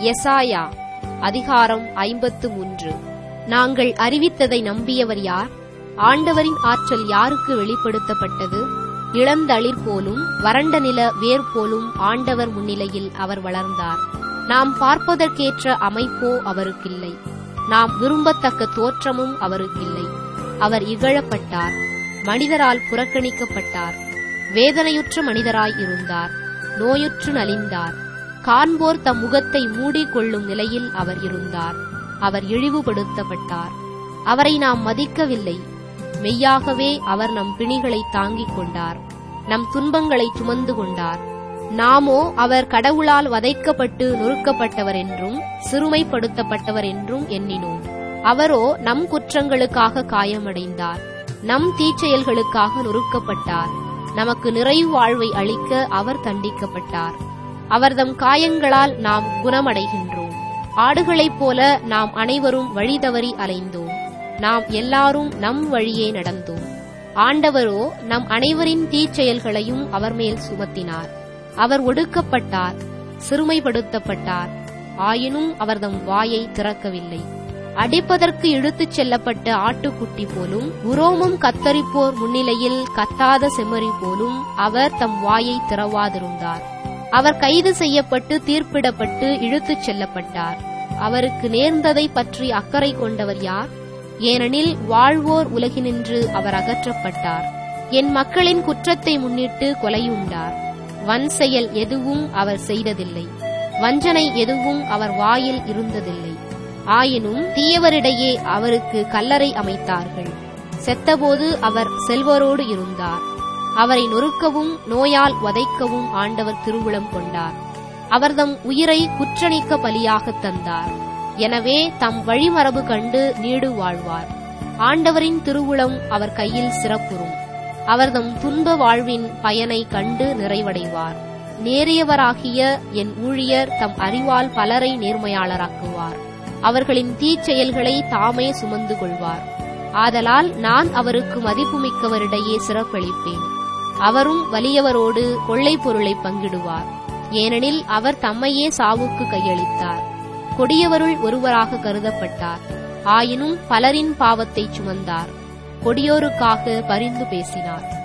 எசாயா அதிகாரம் ஐம்பத்து மூன்று நாங்கள் அறிவித்ததை நம்பியவர் யார் ஆண்டவரின் ஆற்றல் யாருக்கு வெளிப்படுத்தப்பட்டது இளந்தளிர் போலும் வறண்ட நில வேர் போலும் ஆண்டவர் முன்னிலையில் அவர் வளர்ந்தார் நாம் பார்ப்பதற்கேற்ற அமைப்போ அவருக்கில்லை நாம் விரும்பத்தக்க தோற்றமும் அவருக்கில்லை அவர் இகழப்பட்டார் மனிதரால் புறக்கணிக்கப்பட்டார் வேதனையுற்ற மனிதராய் இருந்தார் நோயுற்று நலிந்தார் காண்போர் தம் முகத்தை மூடிக்கொள்ளும் நிலையில் அவர் இருந்தார் அவர் இழிவுபடுத்தப்பட்டார் அவரை நாம் மதிக்கவில்லை மெய்யாகவே அவர் நம் பிணிகளை தாங்கிக் கொண்டார் நம் துன்பங்களை சுமந்து கொண்டார் நாமோ அவர் கடவுளால் வதைக்கப்பட்டு நொறுக்கப்பட்டவர் என்றும் சிறுமைப்படுத்தப்பட்டவர் என்றும் எண்ணினோம் அவரோ நம் குற்றங்களுக்காக காயமடைந்தார் நம் தீச்செயல்களுக்காக நொறுக்கப்பட்டார் நமக்கு நிறைவு வாழ்வை அளிக்க அவர் தண்டிக்கப்பட்டார் அவர்தம் காயங்களால் நாம் குணமடைகின்றோம் ஆடுகளைப் போல நாம் அனைவரும் வழி தவறி அலைந்தோம் நாம் எல்லாரும் நம் வழியே நடந்தோம் ஆண்டவரோ நம் அனைவரின் தீச்செயல்களையும் அவர் மேல் சுமத்தினார் அவர் ஒடுக்கப்பட்டார் சிறுமைப்படுத்தப்பட்டார் ஆயினும் அவர்தம் வாயை திறக்கவில்லை அடிப்பதற்கு இழுத்துச் செல்லப்பட்ட ஆட்டுக்குட்டி போலும் உரோமம் கத்தரிப்போர் முன்னிலையில் கத்தாத செம்மறி போலும் அவர் தம் வாயை திறவாதிருந்தார் அவர் கைது செய்யப்பட்டு தீர்ப்பிடப்பட்டு இழுத்துச் செல்லப்பட்டார் அவருக்கு நேர்ந்ததை பற்றி அக்கறை கொண்டவர் யார் ஏனெனில் வாழ்வோர் உலகினின்று அவர் அகற்றப்பட்டார் என் மக்களின் குற்றத்தை முன்னிட்டு கொலையுண்டார் வன் செயல் எதுவும் அவர் செய்ததில்லை வஞ்சனை எதுவும் அவர் வாயில் இருந்ததில்லை ஆயினும் தீயவரிடையே அவருக்கு கல்லறை அமைத்தார்கள் செத்தபோது அவர் செல்வரோடு இருந்தார் அவரை நொறுக்கவும் நோயால் வதைக்கவும் ஆண்டவர் திருவுளம் கொண்டார் அவர்தம் உயிரை குற்றணிக்க பலியாகத் தந்தார் எனவே தம் வழிமரபு கண்டு நீடு வாழ்வார் ஆண்டவரின் திருவுளம் அவர் கையில் சிறப்புறும் அவர்தம் துன்ப வாழ்வின் பயனை கண்டு நிறைவடைவார் நேரியவராகிய என் ஊழியர் தம் அறிவால் பலரை நேர்மையாளராக்குவார் அவர்களின் தீச்செயல்களை தாமே சுமந்து கொள்வார் ஆதலால் நான் அவருக்கு மதிப்புமிக்கவரிடையே சிறப்பளிப்பேன் அவரும் வலியவரோடு கொள்ளை பொருளை பங்கிடுவார் ஏனெனில் அவர் தம்மையே சாவுக்கு கையளித்தார் கொடியவருள் ஒருவராக கருதப்பட்டார் ஆயினும் பலரின் பாவத்தை சுமந்தார் கொடியோருக்காக பரிந்து பேசினார்